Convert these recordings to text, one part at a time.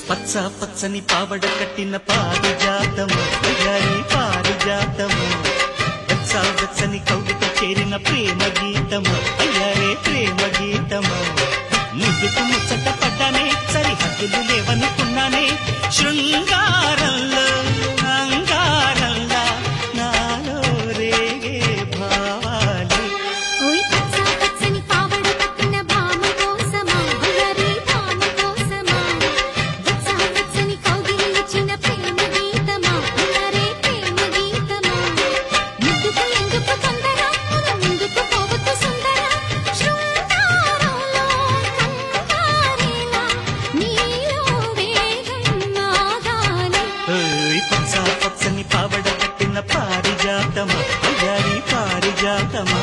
పచ్చ పచ్చని పావడ కట్టిన పారిజాతము అయ్యారి పారిజాతము వెచ్చ వెచ్చని కౌగిట చేరిన ప్రేమ గీతము అయ్యారే ప్రేమ గీతము ముద్దుకు ముచ్చట పడ్డానే సరిహద్దులు లేవనుకున్నానే శృంగారంలో అంగారంలా నాలో రేగే భావాలే ఓయ్ పచ్చ పచ్చని పావడ కట్టిన భామ కోసమా అల్లరి భామ కోసమా పచ్చ పచ్చని కౌగిలి ఇచ్చిన ప్రేమ గీతమా అల్లరి ప్రేమ గీతమా ముద్దుకు ఎందుకు తొందర ముందుకు పోవద్దు సుందర శృంగారంలో కంగారేలా నీలో వేగం నాగాలి ఓయ్ పచ్చ పచ్చని పావడ కట్టిన పారిజాతమా అయ్యారి పారిజాతమా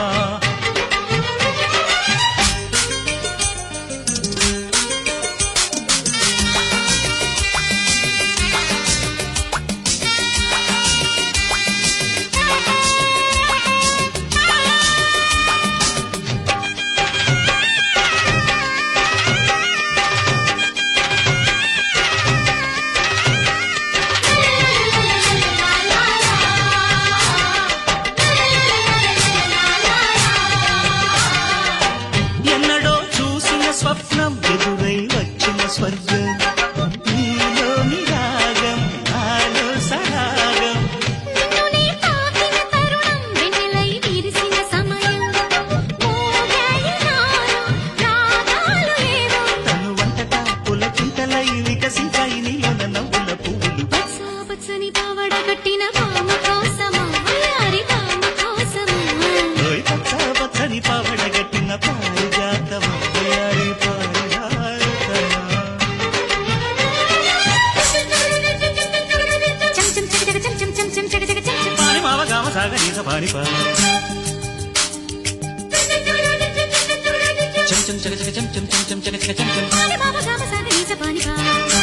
ఎన్నడో చూసిన స్వప్నం ఎదురై వచ్చిన స్వర్గం నీలోని రాగం నాలో సరాగం నిన్నునే తాకిన తరుణం వెన్నెలై విరిసిన సమయం మోగాయి నాలో రాగాలు ఏవో తను వంటట పులకింతలై వికసించాయి నీలోన నవ్వుల పువ్వులు పచ్చ పచ్చని పావడ కట్టిన భామ కోసమా అల్లారి భామ కోసమా ఓయ్ పచ్చ పచ్చని పావడ కట్టిన పారిజాతమా అయ్యారి పారిజాతమా చం చం చకచక చం చం చం చం చకచక చం చం పాని మావ గామ సాగ నీస పాని పా చం చం చక చక చం చం చం చం చక చక చం చం పాని బాబా గామ సాగ నీస పాని పా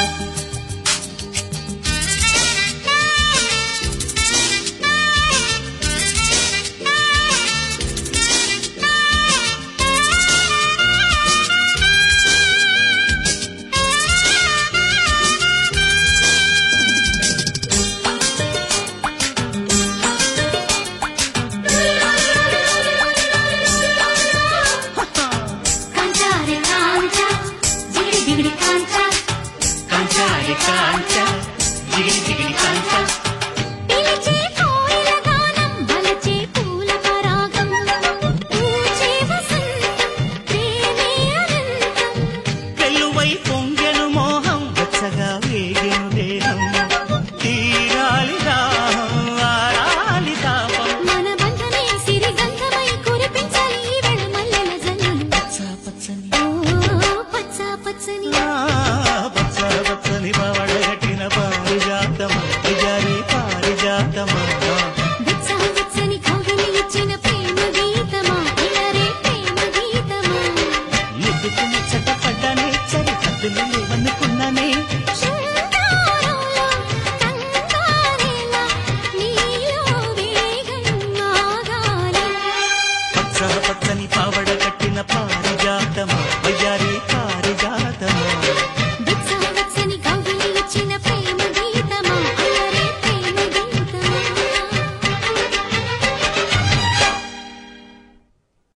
కాంచారే కాంచా జిగిడి జిగిడి కాంచా కాంచారి కాంచ జిగిడి జిగిడి కాంచ పిలిచే కోయిల గానం వలచే పూల పరాగం ఊచే వసంతం ప్రేమే అనంతం వెల్లువై పొంగెను మోహం వెచ్చగా వేగెను దేహం తీరాలి దాహం ఆరాలి తాపం మన బంధమే సిరిగంధమై కురిపించాలి ఈ వేళ మల్లెల జల్లులు పచ్చ పచ్చని ఓ పచ్చ పచ్చని ఆ, పచ్చ పచ్చని పవడ కట్టిన పారిజాతమా అయ్యారి పారిజాతమా వెచ్చ వెచ్చని కౌగిలి ఇచ్చిన ప్రేమ గీతమా ఇలరే ప్రేమ గీతమా ముద్దుకు ముచ్చట పడ్డానే సరి హద్దులు లేవనుకున్నానే